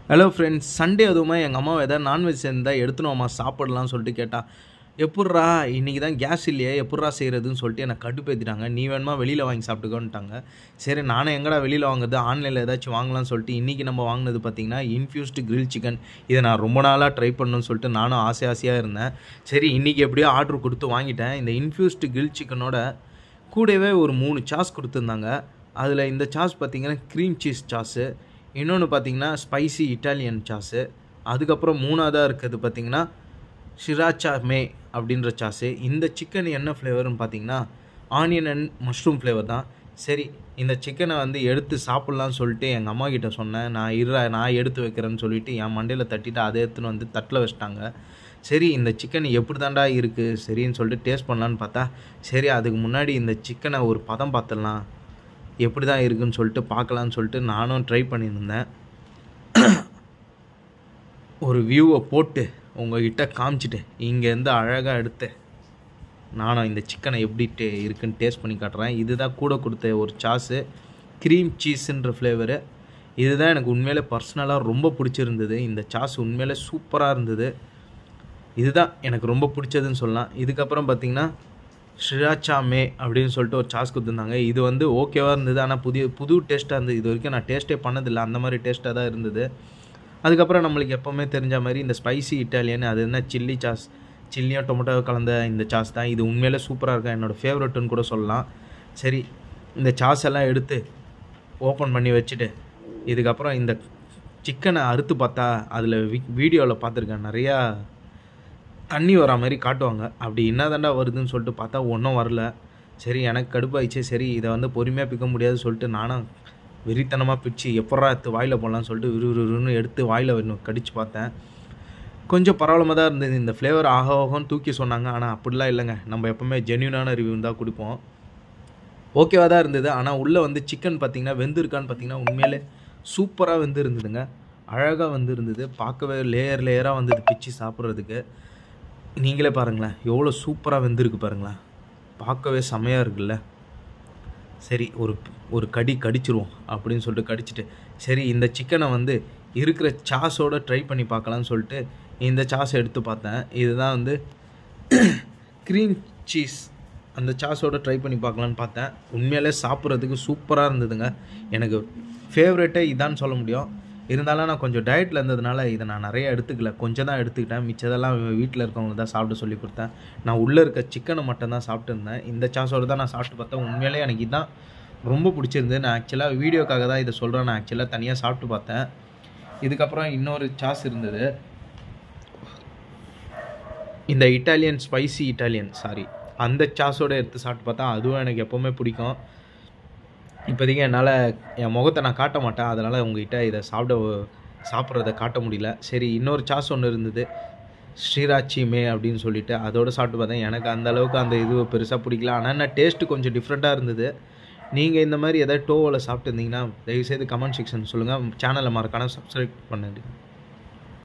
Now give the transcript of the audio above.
hello friends Sunday அதுவுமே எங்கள் அம்மா எதாவது நான்வெஜ் இருந்தால் எடுத்துனோம்மா சாப்பிடலாம்னு சொல்லிட்டு கேட்டா எப்புட்றா இன்றைக்கி தான் கேஸ் இல்லையே எப்புட்றா செய்கிறதுன்னு சொல்லிட்டு எனக்கு கடுப்பேற்றிட்டாங்க நீ வேணுமா வெளியில் வாங்கி சாப்பிட்டுக்கோன்ட்டாங்க சரி நானும் எங்கடா வெளியில் வாங்குறது ஆன்லைனில் ஏதாச்சும் வாங்கலாம்னு சொல்லிட்டு இன்றைக்கி நம்ம வாங்கினது பார்த்திங்கன்னா இன்ஃப்யூஸ்டு கிரில் சிக்கன் இதை நான் ரொம்ப நாளாக ட்ரை பண்ணணும்னு சொல்லிட்டு நானும் ஆசை ஆசையாக இருந்தேன் சரி இன்றைக்கி எப்படியோ ஆர்டர் கொடுத்து வாங்கிட்டேன் இந்த இன்ஃப்யூஸ்டு கிரில் சிக்கனோட கூடவே ஒரு மூணு சாஸ் கொடுத்துருந்தாங்க அதில் இந்த சாஸ் பார்த்திங்கன்னா க்ரீம் சீஸ் சாஸு இன்னொன்று பார்த்தீங்கன்னா ஸ்பைசி இட்டாலியன் சாஸு அதுக்கப்புறம் மூணாவதாக இருக்கிறது பார்த்தீங்கன்னா ஷிராச்சா மே அப்படின்ற சாஸு இந்த சிக்கன் என்ன ஃப்ளேவர்னு பார்த்தீங்கன்னா ஆனியன் அண்ட் மஷ்ரூம் ஃப்ளேவர் தான் சரி இந்த சிக்கனை வந்து எடுத்து சாப்பிட்லான்னு சொல்லிட்டு எங்கள் அம்மா கிட்ட சொன்னேன் நான் இரு நான் எடுத்து வைக்கிறேன்னு சொல்லிட்டு என் மண்டையில் தட்டிட்டு அதை எடுத்துன்னு வந்து தட்டில் வச்சிட்டாங்க சரி இந்த சிக்கன் எப்படி தாண்டா இருக்குது சரின்னு சொல்லிட்டு டேஸ்ட் பண்ணலான்னு பார்த்தா சரி அதுக்கு முன்னாடி இந்த சிக்கனை ஒரு பதம் பார்த்துடலாம் எப்படி தான் இருக்குன்னு சொல்லிட்டு பார்க்கலான்னு சொல்லிட்டு நானும் ட்ரை பண்ணியிருந்தேன் ஒரு வியூவை போட்டு உங்ககிட்ட காமிச்சிட்டு இங்கேருந்து அழகாக எடுத்து நானும் இந்த சிக்கனை எப்படி டே இருக்குன்னு டேஸ்ட் பண்ணி காட்டுறேன் இதுதான் கூட கொடுத்த ஒரு சாஸு க்ரீம் சீஸுன்ற ஃப்ளேவரு இதுதான் எனக்கு உண்மையிலே பர்சனலாக ரொம்ப பிடிச்சிருந்தது இந்த சாஸ் உண்மையிலே சூப்பராக இருந்தது இதுதான் எனக்கு ரொம்ப பிடிச்சதுன்னு சொல்லலாம் இதுக்கப்புறம் பார்த்திங்கன்னா ஷிராச்சா மே அப்படின்னு சொல்லிட்டு ஒரு சாஸ் கொடுத்துருந்தாங்க இது வந்து ஓகேவாக இருந்தது ஆனால் புதிய புது டேஸ்ட்டாக இருந்தது இது வரைக்கும் நான் டேஸ்ட்டே பண்ணதில்லை அந்த மாதிரி டேஸ்ட்டாக தான் இருந்தது அதுக்கப்புறம் நம்மளுக்கு எப்போவுமே தெரிஞ்ச மாதிரி இந்த ஸ்பைசி இட்டாலியன் அது என்ன சில்லி சாஸ் சில்லியும் டொமேட்டோ கலந்த இந்த சாஸ் தான் இது உண்மையிலே சூப்பராக இருக்கும் என்னோடய ஃபேவரட்டுன்னு கூட சொல்லலாம் சரி இந்த சாஸ் எல்லாம் எடுத்து ஓப்பன் பண்ணி வச்சுட்டு இதுக்கப்புறம் இந்த சிக்கனை அறுத்து பார்த்தா அதில் வி வீடியோவில் பார்த்துருக்கேன் நிறையா தண்ணி வரா மாதிரி காட்டுவாங்க அப்படி என்ன தாண்டா வருதுன்னு சொல்லிட்டு பார்த்தா ஒன்றும் வரல சரி எனக்கு கடுப்பாயிடுச்சு சரி இதை வந்து பொறுமையாக பிக்க முடியாதுன்னு சொல்லிட்டு நானும் வெறித்தனமாக பிச்சு எப்பட்றா எடுத்து வாயில் போடலான்னு சொல்லிட்டு விறு விறுன்னு எடுத்து வாயில் வேணும் கடிச்சு பார்த்தேன் கொஞ்சம் பரவாயில்லாம தான் இருந்தது இந்த ஃப்ளேவர் ஆக ஆகும்னு தூக்கி சொன்னாங்க ஆனால் அப்படிலாம் இல்லைங்க நம்ம எப்போவுமே ஜென்யூனான ரிவ்யூ தான் கொடுப்போம் ஓகேவாக தான் இருந்தது ஆனால் உள்ளே வந்து சிக்கன் பார்த்திங்கன்னா வெந்திருக்கான்னு பார்த்தீங்கன்னா உண்மையிலே சூப்பராக வெந்து இருந்ததுங்க அழகாக வந்து இருந்தது பார்க்கவே லேயர் லேயராக வந்தது பிச்சு சாப்பிட்றதுக்கு நீங்களே பாருங்களேன் எவ்வளோ சூப்பராக வெந்திருக்கு பாருங்களேன் பார்க்கவே செமையாக இருக்குல்ல சரி ஒரு ஒரு கடி கடிச்சிருவோம் அப்படின்னு சொல்லிட்டு கடிச்சிட்டு சரி இந்த சிக்கனை வந்து இருக்கிற சாஸோடு ட்ரை பண்ணி பார்க்கலான்னு சொல்லிட்டு இந்த சாஸை எடுத்து பார்த்தேன் இதுதான் வந்து க்ரீம் சீஸ் அந்த சாஸோடு ட்ரை பண்ணி பார்க்கலான்னு பார்த்தேன் உண்மையிலே சாப்பிட்றதுக்கு சூப்பராக இருந்ததுங்க எனக்கு ஃபேவரெட்டே இதான்னு சொல்ல முடியும் இருந்தாலும் நான் கொஞ்சம் டயட்டில் இருந்ததுனால இதை நான் நிறைய எடுத்துக்கல கொஞ்சம் தான் எடுத்துக்கிட்டேன் மிச்சதெல்லாம் வீட்டில் இருக்கவங்க தான் சாப்பிட்டு சொல்லி கொடுத்தேன் நான் உள்ளே இருக்க சிக்கனை மட்டும் தான் சாப்பிட்டு இருந்தேன் இந்த சாஸோடு தான் நான் சாப்பிட்டு பார்த்தேன் உண்மையிலே எனக்கு இதான் ரொம்ப பிடிச்சிருந்து நான் ஆக்சுவலாக வீடியோக்காக தான் இதை சொல்கிறேன் நான் ஆக்சுவலாக தனியாக சாப்பிட்டு பார்த்தேன் இதுக்கப்புறம் இன்னொரு சாஸ் இருந்தது இந்த இட்டாலியன் ஸ்பைசி இட்டாலியன் சாரி அந்த சாஸோடு எடுத்து சாப்பிட்டு பார்த்தா அதுவும் எனக்கு எப்போவுமே பிடிக்கும் இப்போதைக்கு என்னால் என் முகத்தை நான் காட்ட மாட்டேன் அதனால் உங்ககிட்ட இதை சாப்பிட சாப்பிட்றத காட்ட முடியல சரி இன்னொரு சாஸ் ஒன்று இருந்தது ஸ்ரீராட்சி மே அப்படின்னு சொல்லிட்டு அதோடு சாப்பிட்டு பார்த்தேன் எனக்கு அந்த அளவுக்கு அந்த இது பெருசாக பிடிக்கல ஆனால் என்ன டேஸ்ட்டு கொஞ்சம் டிஃப்ரெண்ட்டாக இருந்தது நீங்கள் இந்த மாதிரி எதாவது டோவில் சாப்பிட்டு இருந்தீங்கன்னா தயவுசெய்து கமெண்ட் செக்ஷன் சொல்லுங்கள் சேனலை மறக்காம சப்ஸ்கிரைப் பண்ணுங்க